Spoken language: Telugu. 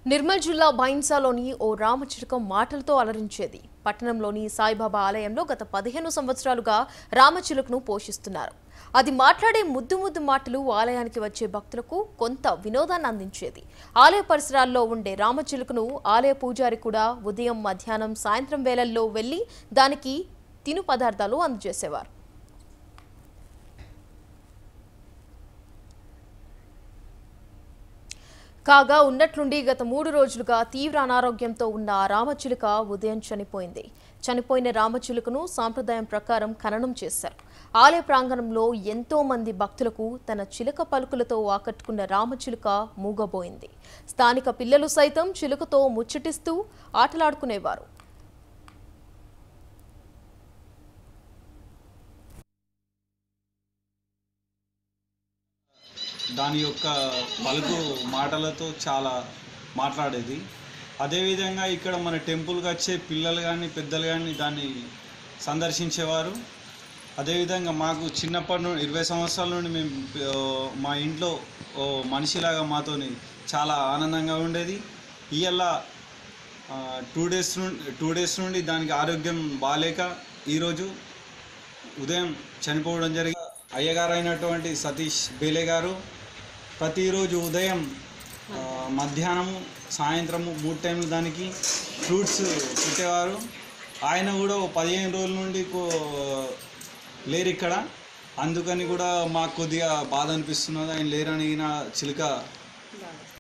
నిర్మల్ జిల్లా బైన్సాలోని ఓ రామచిలుకం మాటలతో అలరించేది పట్టణంలోని సాయిబాబా ఆలయంలో గత పదిహేను సంవత్సరాలుగా రామచిలుకను పోషిస్తున్నారు అది మాట్లాడే ముద్దు ముద్దు మాటలు ఆలయానికి వచ్చే భక్తులకు కొంత వినోదాన్ని అందించేది ఆలయ పరిసరాల్లో ఉండే రామచిలుకను ఆలయ పూజారి కూడా ఉదయం మధ్యాహ్నం సాయంత్రం వేళల్లో వెళ్లి దానికి తిను పదార్థాలు అందజేసేవారు కాగా ఉన్నట్లుండి గత మూడు రోజులుగా తీవ్ర అనారోగ్యంతో ఉన్న ఆ రామచిలుక ఉదయం చనిపోయింది చనిపోయిన రామచిలుకను సాంప్రదాయం ప్రకారం ఖననం చేశారు ఆలయ ప్రాంగణంలో ఎంతో మంది భక్తులకు తన చిలుక పలుకులతో ఆకట్టుకున్న రామచిలుక మూగబోయింది స్థానిక పిల్లలు సైతం చిలుకతో ముచ్చటిస్తూ ఆటలాడుకునేవారు దాని యొక్క పలుకు మాటలతో చాలా మాట్లాడేది అదేవిధంగా ఇక్కడ మన టెంపుల్కి వచ్చే పిల్లలు కానీ పెద్దలు కానీ దాన్ని సందర్శించేవారు అదేవిధంగా మాకు చిన్నప్పటి నుండి ఇరవై సంవత్సరాల నుండి మేము ఆ, మా ఇంట్లో ఓ మనిషిలాగా మాతోని చాలా ఆనందంగా ఉండేది ఇవాళ టూ డేస్ నుండి టూ డేస్ నుండి దానికి ఆరోగ్యం బాగాలేక ఈరోజు ఉదయం చనిపోవడం జరిగింది అయ్యగారు అయినటువంటి సతీష్ బేలే గారు ప్రతిరోజు ఉదయం ఆ, మధ్యాహ్నము సాయంత్రము మూడు టైంలు దానికి ఫ్రూట్స్ పెట్టేవారు ఆయన కూడా ఓ పదిహేను రోజుల నుండి కో- లేరు ఇక్కడ అందుకని కూడా మాకు కొద్దిగా బాధ అనిపిస్తున్నది ఆయన లేరని నా చిలుక